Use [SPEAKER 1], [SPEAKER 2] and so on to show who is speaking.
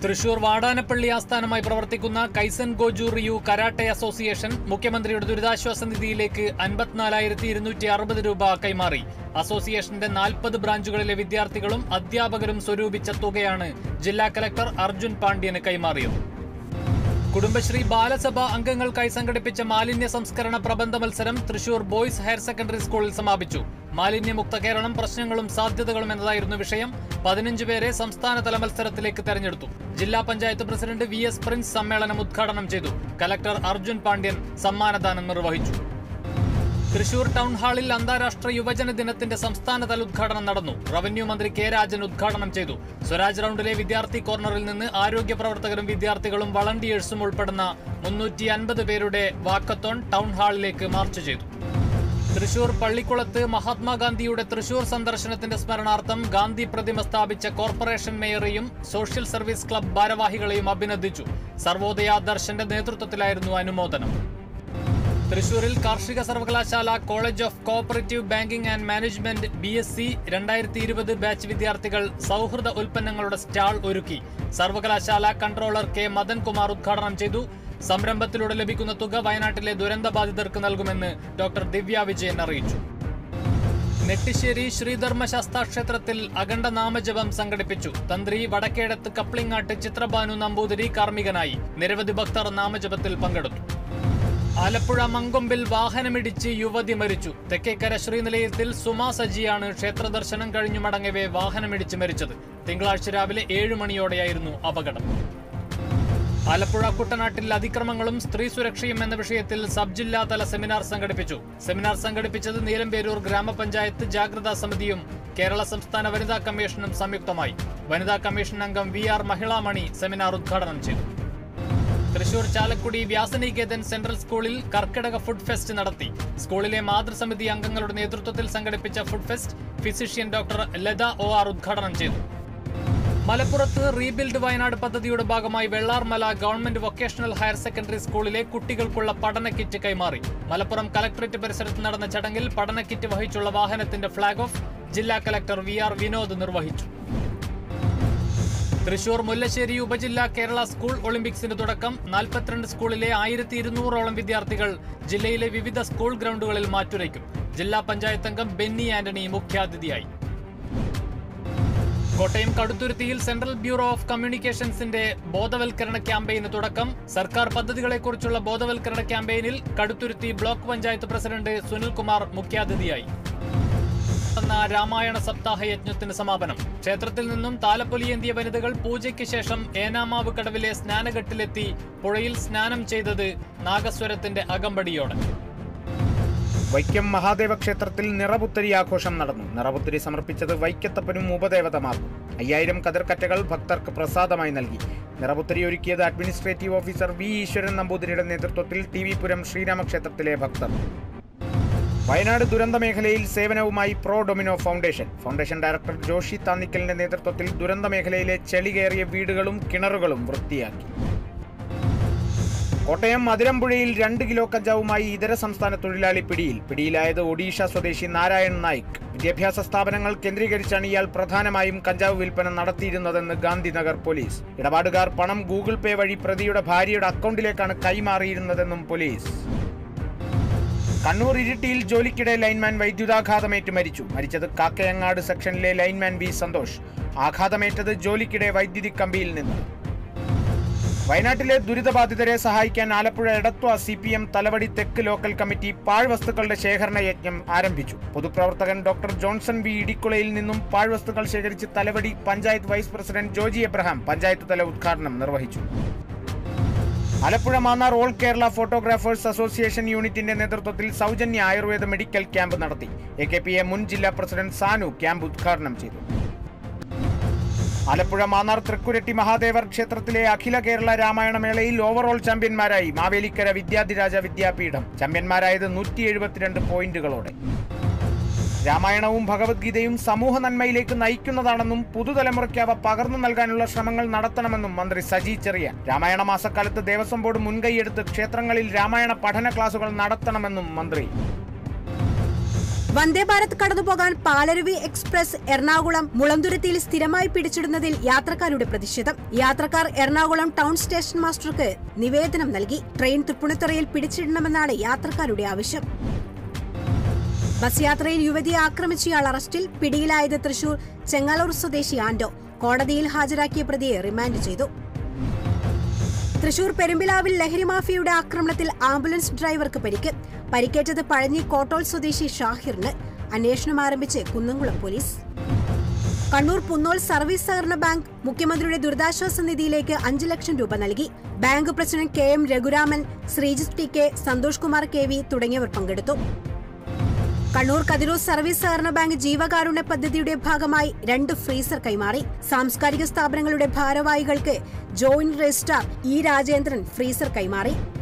[SPEAKER 1] തൃശൂർ വാടാനപ്പള്ളി ആസ്ഥാനമായി പ്രവർത്തിക്കുന്ന Kaisen Goju Ryu karate association മുഖ്യമന്ത്രിയുടെ ദുരിതാശ്വാസ നിധിയിലേക്ക് അൻപത്തിനാലായിരത്തി ഇരുന്നൂറ്റി അറുപത് രൂപ കൈമാറി അസോസിയേഷന്റെ നാൽപ്പത് ബ്രാഞ്ചുകളിലെ വിദ്യാർത്ഥികളും അധ്യാപകരും സ്വരൂപിച്ച തുകയാണ് ജില്ലാ കലക്ടർ അർജുൻ പാണ്ഡ്യന് കൈമാറിയത് കുടുംബശ്രീ ബാലസഭ അംഗങ്ങൾക്കായി സംഘടിപ്പിച്ച മാലിന്യ സംസ്കരണ പ്രബന്ധ മത്സരം തൃശൂർ ബോയ്സ് ഹയർ സെക്കൻഡറി സ്കൂളിൽ സമാപിച്ചു മാലിന്യമുക്ത കേരളം പ്രശ്നങ്ങളും സാധ്യതകളും എന്നതായിരുന്നു വിഷയം പതിനഞ്ച് പേരെ സംസ്ഥാനതല മത്സരത്തിലേക്ക് തെരഞ്ഞെടുത്തു ജില്ലാ panchayat president V S Prince സമ്മേളനം ഉദ്ഘാടനം ചെയ്തു കലക്ടർ അർജുൻ പാണ്ഡ്യൻ സമ്മാനദാനം നിർവഹിച്ചു തൃശൂർ ടൗൺ ഹാളിൽ അന്താരാഷ്ട്ര യുവജന ദിനത്തിന്റെ സംസ്ഥാനതല ഉദ്ഘാടനം നടന്നു റവന്യൂ മന്ത്രി കെ രാജൻ ഉദ്ഘാടനം ചെയ്തു സ്വരാജ് റൗണ്ടിലെ വിദ്യാർത്ഥി കോർണറിൽ നിന്ന് ആരോഗ്യ പ്രവർത്തകരും വിദ്യാർത്ഥികളും വളണ്ടിയേഴ്സും ഉൾപ്പെടുന്ന മുന്നൂറ്റി അൻപത് പേരുടെ വാക്കത്തോൺ ടൗൺ ഹാളിലേക്ക് മാർച്ച് ചെയ്തു തൃശൂർ പള്ളിക്കുളത്ത് മഹാത്മാഗാന്ധിയുടെ തൃശൂർ സന്ദർശനത്തിന്റെ സ്മരണാർത്ഥം ഗാന്ധി പ്രതിമ സ്ഥാപിച്ച കോർപ്പറേഷൻ മേയറെയും സോഷ്യൽ സർവീസ് ക്ലബ് ഭാരവാഹികളെയും അഭിനന്ദിച്ചു സർവോദയ ദർശന്റെ നേതൃത്വത്തിലായിരുന്നു അനുമോദനം തൃശൂരിൽ കാർഷിക സർവകലാശാല college of cooperative banking and management B S C രണ്ടായിരത്തി ഇരുപത് ബാച്ച് വിദ്യാർത്ഥികൾ സൗഹൃദ ഉൽപ്പന്നങ്ങളുടെ സ്റ്റാൾ ഒരുക്കി സർവകലാശാല കൺട്രോളർ കെ മദൻകുമാർ ഉദ്ഘാടനം ചെയ്തു സംരംഭത്തിലൂടെ ലഭിക്കുന്ന തുക വയനാട്ടിലെ ദുരന്ത ബാധിതർക്ക് നൽകുമെന്ന് ഡോക്ടർ ദിവ്യ വിജയൻ അറിയിച്ചു നെട്ടിശ്ശേരി ശ്രീധർമ്മശാസ്താ ക്ഷേത്രത്തിൽ അഖണ്ഡ നാമജപം സംഘടിപ്പിച്ചു തന്ത്രി വടക്കേടത്ത് കപ്ലിങ്ങാട്ട് ചിത്രഭാനു നമ്പൂതിരി കാർമ്മികനായി നിരവധി ഭക്തർ നാമജപത്തിൽ പങ്കെടുത്തു ആലപ്പുഴ മങ്കൊമ്പിൽ വാഹനമിടിച്ച് യുവതി മരിച്ചു തെക്കേക്കര ശ്രീനിലയത്തിൽ സുമാ സജിയാണ് ക്ഷേത്ര ദർശനം കഴിഞ്ഞു മടങ്ങവേ വാഹനമിടിച്ച് മരിച്ചത് തിങ്കളാഴ്ച രാവിലെ ഏഴ് മണിയോടെയായിരുന്നു അപകടം ആലപ്പുഴ കുട്ടനാട്ടിൽ അതിക്രമങ്ങളും സ്ത്രീ സുരക്ഷയും എന്ന വിഷയത്തിൽ സബ് ജില്ലാതല സെമിനാർ സംഘടിപ്പിച്ചു സെമിനാർ സംഘടിപ്പിച്ചത് നീലംപേരൂർ ഗ്രാമപഞ്ചായത്ത് ജാഗ്രതാ സമിതിയും കേരള സംസ്ഥാന വനിതാ കമ്മീഷനും സംയുക്തമായി വനിതാ കമ്മീഷൻ അംഗം വി ആർ മഹിളാമണി സെമിനാർ ഉദ്ഘാടനം ചെയ്തു തൃശൂർ ചാലക്കുടി വ്യാസനികേതൻ സെൻട്രൽ സ്കൂളിൽ കർക്കിടക ഫുഡ് ഫെസ്റ്റ് നടത്തി സ്കൂളിലെ മാതൃസമിതി അംഗങ്ങളുടെ നേതൃത്വത്തിൽ സംഘടിപ്പിച്ച food fest physician doctor Latha O R ഉദ്ഘാടനം ചെയ്തു മലപ്പുറത്ത് റീബിൽഡ് വയനാട് പദ്ധതിയുടെ ഭാഗമായി Vellarmala government vocational higher secondary സ്കൂളിലെ കുട്ടികൾക്കുള്ള പഠന കിറ്റ് കൈമാറി മലപ്പുറം കലക്ടറേറ്റ് പരിസരത്ത് നടന്ന ചടങ്ങിൽ പഠന കിറ്റ് വഹിച്ചുള്ള വാഹനത്തിന്റെ ഫ്ളാഗ് ഓഫ് ജില്ലാ കലക്ടർ വി ആർ വിനോദ് നിർവഹിച്ചു തൃശൂർ മുല്ലശ്ശേരി ഉപജില്ലാ കേരള സ്കൂൾ ഒളിമ്പിക്സിന് തുടക്കം നാൽപ്പത്തിരണ്ട് സ്കൂളിലെ ആയിരത്തി ഇരുന്നൂറോളം വിദ്യാർത്ഥികൾ ജില്ലയിലെ വിവിധ സ്കൂൾ ഗ്രൗണ്ടുകളിൽ മാറ്റുരയ്ക്കും ജില്ലാ പഞ്ചായത്ത് അംഗം ബെന്നി ആന്റണി മുഖ്യാതിഥിയായി കോട്ടയം കടുത്തുരുത്തിയിൽ സെൻട്രൽ ബ്യൂറോ ഓഫ് കമ്മ്യൂണിക്കേഷൻസിന്റെ ബോധവൽക്കരണ ക്യാമ്പയിന് തുടക്കം സർക്കാർ പദ്ധതികളെക്കുറിച്ചുള്ള ബോധവൽക്കരണ ക്യാമ്പയിനിൽ കടുത്തുരുത്തി ബ്ലോക്ക് പഞ്ചായത്ത് പ്രസിഡന്റ് സുനിൽകുമാർ മുഖ്യാതിഥിയായി നടന്ന രാമായണ സപ്താഹ യജ്ഞത്തിന് സമാപനം ക്ഷേത്രത്തിൽ നിന്നും താലപ്പൊലിയേന്തിയ വനിതകൾ പൂജയ്ക്ക് ശേഷം ഏനാമാവ് കടവിലെ സ്നാനഘട്ടിലെത്തി പുഴയിൽ സ്നാനം ചെയ്തത് നാഗസ്വരത്തിന്റെ അകമ്പടിയോടെ
[SPEAKER 2] വൈക്കം മഹാദേവ ക്ഷേത്രത്തിൽ നിറപുത്തരി ആഘോഷം നടന്നു നിറപുത്തരി സമർപ്പിച്ചത് വൈക്കത്തപ്പനും ഉപദേവതമാർക്കും അയ്യായിരം കതിർക്കറ്റകൾ ഭക്തർക്ക് പ്രസാദമായി നൽകി നിറപുത്തരി ഒരുക്കിയത് അഡ്മിനിസ്ട്രേറ്റീവ് ഓഫീസർ വി ഈശ്വരൻ നമ്പൂതിരിയുടെ നേതൃത്വത്തിൽ ടി വി പുരം ശ്രീരാമക്ഷേത്രത്തിലെ ഭക്തർ വയനാട് ദുരന്ത മേഖലയിൽ സേവനവുമായി pro domino foundation foundation director Joshi താന്നിക്കലിന്റെ നേതൃത്വത്തിൽ ദുരന്ത മേഖലയിലെ ചെളികേറിയ വീടുകളും കിണറുകളും വൃത്തിയാക്കി കോട്ടയം മധുരമ്പുഴയിൽ രണ്ട് കിലോ കഞ്ചാവുമായി ഇതര സംസ്ഥാന തൊഴിലാളി പിടിയിൽ പിടിയിലായത് ഒഡീഷ സ്വദേശി നാരായൺ നായിക് വിദ്യാഭ്യാസ സ്ഥാപനങ്ങൾ കേന്ദ്രീകരിച്ചാണ് ഇയാൾ പ്രധാനമായും കഞ്ചാവ് വിൽപ്പന നടത്തിയിരുന്നതെന്ന് ഗാന്ധിനഗർ പോലീസ് ഇടപാടുകാർ പണം ഗൂഗിൾ പേ വഴി പ്രതിയുടെ ഭാര്യയുടെ അക്കൗണ്ടിലേക്കാണ് കൈമാറിയിരുന്നതെന്നും പോലീസ് കണ്ണൂർ ഇരിട്ടിയിൽ ജോലിക്കിടെ ലൈൻമാൻ വൈദ്യുതാഘാതമേറ്റ് മരിച്ചു മരിച്ചത് കാക്കയങ്ങാട് സെക്ഷനിലെ ലൈൻമാൻ വി സന്തോഷ് ആഘാതമേറ്റത് ജോലിക്കിടെ വൈദ്യുതി കമ്പിയിൽ നിന്ന് വയനാട്ടിലെ ദുരിതബാധിതരെ സഹായിക്കാൻ Alappuzha Edathua C P M Thalavady തെക്ക് ലോക്കൽ കമ്മിറ്റി പാഴ്വസ്തുക്കളുടെ ശേഖരണ യജ്ഞം ആരംഭിച്ചു പൊതുപ്രവർത്തകൻ ഡോക്ടർ ജോൺസൺ വി ഇടിക്കുളയിൽ നിന്നും പാഴ്വസ്തുക്കൾ ശേഖരിച്ച് തലവടി പഞ്ചായത്ത് വൈസ് പ്രസിഡന്റ് ജോജി എബ്രഹാം പഞ്ചായത്ത് തല ഉദ്ഘാടനം നിർവഹിച്ചു Alappuzha Mannar all Kerala photographers association യൂണിറ്റിന്റെ നേതൃത്വത്തിൽ സൗജന്യ ആയുർവേദ മെഡിക്കൽ ക്യാമ്പ് നടത്തി എ കെ പി എ മുൻ ജില്ലാ പ്രസിഡന്റ് സാനു ക്യാമ്പ് ഉദ്ഘാടനം ചെയ്തു ആലപ്പുഴ മാന്നാർ തൃക്കുരട്ടി മഹാദേവർ ക്ഷേത്രത്തിലെ അഖില കേരള രാമായണ മേളയിൽ ഓവറോൾ ചാമ്പ്യന്മാരായി മാവേലിക്കര വിദ്യാധിരാജ വിദ്യാപീഠം ചാമ്പ്യന്മാരായത് നൂറ്റി എഴുപത്തിരണ്ട് പോയിന്റുകളോടെ രാമായണവും ഭഗവത്ഗീതയും സമൂഹ നന്മയിലേക്ക് നയിക്കുന്നതാണെന്നും പുതുതലമുറയ്ക്ക് അവ പകർന്നു നൽകാനുള്ള ശ്രമങ്ങൾ നടത്തണമെന്നും മന്ത്രി സജി ചെറിയാൻ രാമായണ മാസക്കാലത്ത് ദേവസ്വം ബോർഡ് മുൻകൈയെടുത്ത് ക്ഷേത്രങ്ങളിൽ രാമായണ പഠന ക്ലാസുകൾ നടത്തണമെന്നും മന്ത്രി
[SPEAKER 3] വന്ദേ ഭാരത് കടന്നുപോകാൻ പാലരുവി എക്സ്പ്രസ് എറണാകുളം മുളന്തുരുത്തിയിൽ സ്ഥിരമായി പിടിച്ചിടുന്നതിൽ യാത്രക്കാരുടെ പ്രതിഷേധം യാത്രക്കാർ എറണാകുളം ടൗൺ സ്റ്റേഷൻ മാസ്റ്റർക്ക് നിവേദനം നൽകി ട്രെയിൻ തൃപ്പൂണിത്തുറയിൽ പിടിച്ചിടണമെന്നാണ് യാത്രക്കാരുടെ ആവശ്യം ബസ് യാത്രയിൽ യുവതിയെ ആക്രമിച്ചയാൾ അറസ്റ്റിൽ പിടിയിലായത് തൃശൂർ ചെങ്ങാലൂർ സ്വദേശി ആന്റോ കോടതിയിൽ ഹാജരാക്കിയ പ്രതിയെ റിമാൻഡ് ചെയ്തു തൃശൂർ പെരുമ്പിലാവിൽ ലഹരി മാഫിയയുടെ ആക്രമണത്തിൽ ആംബുലൻസ് ഡ്രൈവർക്ക് പരിക്ക് പരിക്കേറ്റത് പഴഞ്ഞി കോട്ടോൾ സ്വദേശി ഷാഹിറിന് അന്വേഷണം ആരംഭിച്ച് കുന്നംകുളം പോലീസ് കണ്ണൂർ പുന്നോൾ സർവീസ് സഹകരണ ബാങ്ക് മുഖ്യമന്ത്രിയുടെ ദുരിതാശ്വാസ നിധിയിലേക്ക് അഞ്ചു ലക്ഷം രൂപ നൽകി bank president K M Raghuraman Sreejith T K Santhosh Kumar K V തുടങ്ങിയവർ പങ്കെടുത്തു കണ്ണൂർ കതിരൂർ സർവീസ് സഹകരണ ബാങ്ക് ജീവകാരുണ്യ പദ്ധതിയുടെ ഭാഗമായി രണ്ട് ഫ്രീസർ കൈമാറി സാംസ്കാരിക സ്ഥാപനങ്ങളുടെ ഭാരവാഹികൾക്ക് joint registrar E Rajendran freezer കൈമാറി